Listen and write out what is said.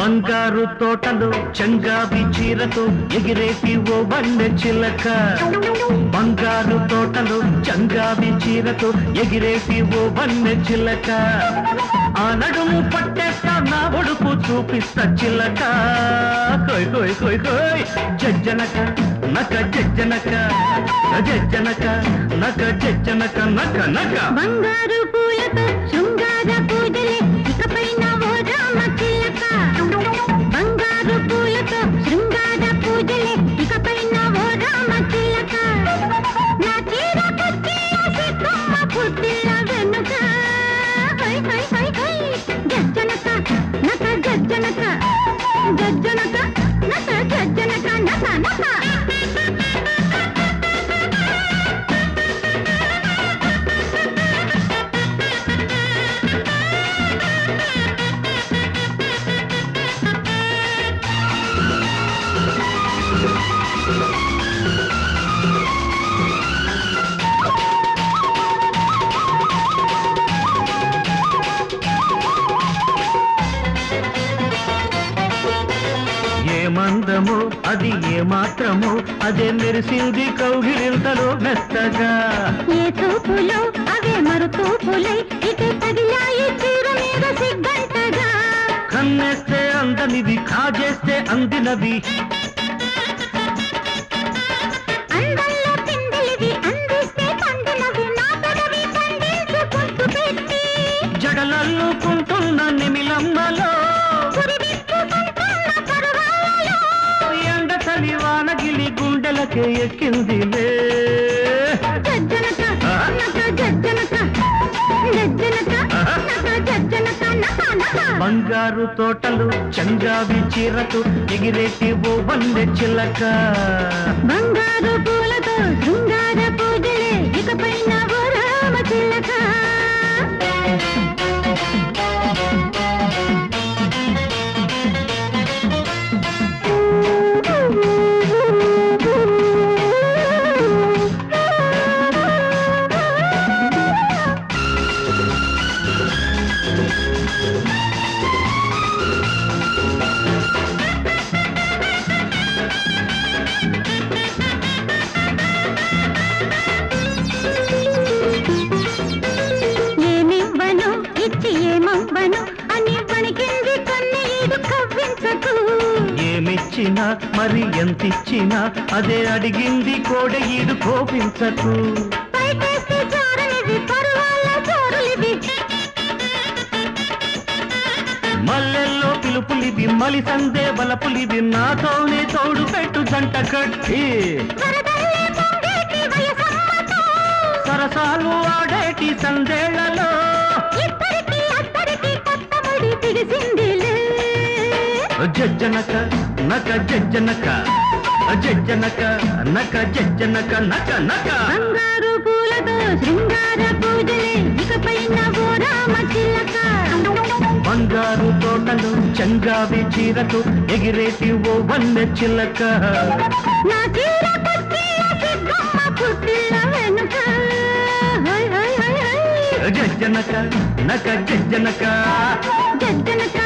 బంగారు తోటలు చంగావి చీరతో ఎగిరేటి ఓ బండె చిలక బంగారు తోటలు చంగావి చీరతో ఎగిరేటి ఓ బండె చిలక ఆ నడుము పట్టేస్తా నా ఒడుపు చూపిస్తా చిలక కొయ్ కొయ్ కొయ్ కొయ్ జజ్జనక నక జజ్జనక జజ్జనక నక జజ్జనక నక నక బంగారు పూలతో శృంగార పూజలే ఇకపైన ఓ రామ చిలక బంగారు పూలతో శృంగార పూజలే ఇకపైన ఓ రామ చిలక నా చీర కట్టి సిద్ధమ్మ పుట్టిన వెనుక హై హై హై హై గజ్జనక నక గజ్జనక గజ్జనక నక గజ్జనక నక నక ఏ మందము అది ఏ మాత్రము అదే మెరిసింది కౌగిలింతలో మెత్తగా ఏ తూపులో అవే మరు తూపులై ఇటు తగిలాయి చీర మీద సిగ్గంటగా కన్నేస్తే అందనిది కాజేస్తే అందినవి అందంలో పిందెలివి అందిస్తే పండినవి నా పెదవి పండించుకుంటూ పెట్టి జడలల్లుకుంటున్న నిమిలమ్మలో పురివిప్పుకుంటున్న పరువాలలో ఎండ చలి వానగిలి గుండెలకే ఎక్కిందిలే జజ్జనక నక జజ్జనక జజ్జనక నక జజ్జనక నక నక బంగారు తోటలు చంగావి చీరతో ఎగిరేటి ఓ బందె చిలక బంగారు పూలతో శృంగార పూజలే ఇకపైన ఓ రామ చిలక ఏమివ్వను ఇచ్చి ఏమవ్వను అని వణికింది కన్నీడు కవ్వించకు ఏమిచ్చినా మరి ఎంతిచ్చినా అదే అడిగింది కోడె ఈడు కోపించకు పైకేసి చారనివి పరువాల చోరులివి మల్లెల్లో పిలుపులిది మలి సందే బలపులిది నాతోనే తోడు పెట్టు జంట కట్టి వరదల్లే పొంగేటి వయసమ్మతో సరసాలు ఆడేటి సందేళ్లలో ఇద్దరికి అద్దరికి కొత్త ముడి పిడిసిందిలే జజ్జనక నక జజ్జనక జజ్జనక నక జజ్జనక నక నక బంగారు పూలతో శృంగార పూజలే ఇకపైన ఓ రామ చిలక బంగారు తోటలు చంగావి చీరతో ఎగిరేటి ఓ వన్నె చిలక నా చీర కట్టి సిద్ధమ్మ పుట్టిన వెనుక హై హై హై హై జజ్జనక నక జజ్జనక జజ్జనక